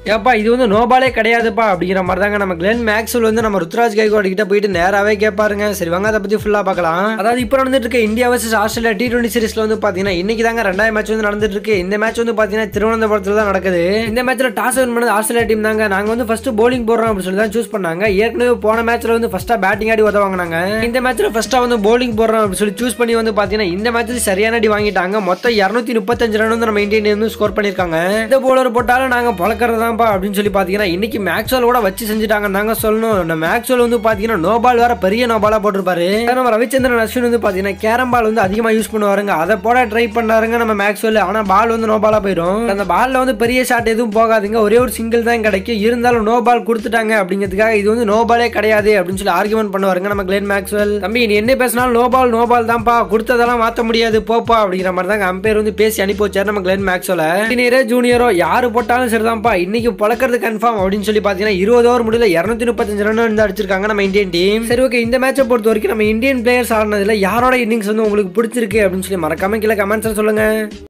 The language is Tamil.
ஏப்பா இது வந்து நோபாலே கிடையாதுப்பா அப்படிங்கிற மாதிரி தாங்க நம்ம கிளென் மேக்ஸ்வெல் வந்து நம்ம ருத்ராஜ் கைகோட் கிட்ட போயிட்டு நேராவே கேட்பாருங்க சரி வாங்க அதை பத்தி ஃபுல்லா பார்க்கலாம் அதாவது இப்போ நடந்துட்டு இருக்க India versus Australia T twenty சீரிஸ்ல வந்து பாத்தீங்கன்னா இன்னைக்கு தாங்க ரெண்டாயிரம் மேட்ச் வந்து நடந்துட்டு இருக்கு இந்த மேட்ச் வந்து பாத்தீங்கன்னா திருவனந்தபுரத்துல தான் நடக்குது இந்த மேட்ச்ல டாஸ் வின் பண்ணது ஆஸ்திரேலியா டீம் தாங்க நாங்க வந்து ஃபர்ஸ்ட் bowling போடுறோம் அப்படின்னு சொல்லி தான் சூஸ் பண்ணாங்க ஏற்கனவே போன மேட்ச்ல வந்து ஃபர்ஸ்டா பேட்டிங் ஆடி உதவாங்க இந்த மேட்ச்ல ஃபர்ஸ்டா வந்து bowling போடுறோம் அப்படின்னு சொல்லி சூஸ் பண்ணி வந்து பாத்தீங்கன்னா இந்த மேட்ச்ல சரியான அடி வாங்கிட்டாங்க மொத்தம் இருநூத்தி முப்பத்தஞ்சு ரன் வந்து நம்ம இந்தியன் வந்து ஸ்கோர் பண்ணிருக்காங்க இந்த bowler போட்டாலும் நாங்க பழக்கிறதாப்பா அப்படின்னு சொல்லி பாத்தீங்கன்னா இன்னைக்கு மேக்ஸ்வெல் கூட வச்சு செஞ்சுட்டாங்க நாங்க சொல்லணும் நம்ம மேக்ஸ்வெல் வந்து பாத்தீங்கன்னா நோபால் வேற பெரிய நோபாலா போட்டிருப்பாரு அதான் நம்ம ரவிச்சந்திரன் அஸ்வின் வந்து பாத்தீங்கன்னா கேரம் பால் வந்து அதிகமா யூஸ் பண்ணுவாருங்க அதை போட ட்ரை பண்ணாருங்க நம்ம மேக்ஸ்வெல் ஆனா பால் வந்து நோபாலா போயிடும் அந்த பால்ல வந்து பெரிய ஷாட் எதுவும் போகாதுங்க ஒரே ஒரு சிங்கிள் தான் கிடைக்கும் இருந்தாலும் நோ பால் கொடுத்துட்டாங்க அப்படிங்கிறதுக்காக இது வந்து நோ பாலே கிடையாது அப்படின்னு சொல்லி ஆர்குமெண்ட் பண்ணுவாருங்க நம்ம கிளேன் மேக்ஸ்வெல் தம்பி நீ என்ன பேசினாலும் நோ பால் நோ பால் தான்ப்பா கொடுத்ததெல்லாம் மாத்த முடியாது போப்பா அப்படிங்கிற மாதிரி தாங்க அம்பேர் வந்து பேசி அனுப்பி வச்சாரு நம்ம கிளேன் மேக்ஸ்வெல் சீனியரோ ஜூனியரோ யாரு போட்டாலும் சரிதான்ப்பா இன்னைக்கு பழக்கிறது கன்ஃபார்ம் அப்படின்னு சொல்லி பாத்தீங்கன்னா இருபது ஓவர் முடியல இருநூத்தி முப்பத்தஞ்சு ரன் வந்து அடிச்சிருக்காங்க நம்ம இந்தியன் டீம் சரி ஓகே இந்த மேட்சை பொறுத்த வரைக்கும் நம்ம இந்தியன் பிளேயர்ஸ் ஆடினதுல யாரோட இன்னிங்ஸ் வந்து உங்களுக்கு பிடிச்சிருக்கு அப்படின்னு சொல்லி மறக்காம கீழே கமெண்ட்ஸ் சொல்லுங்க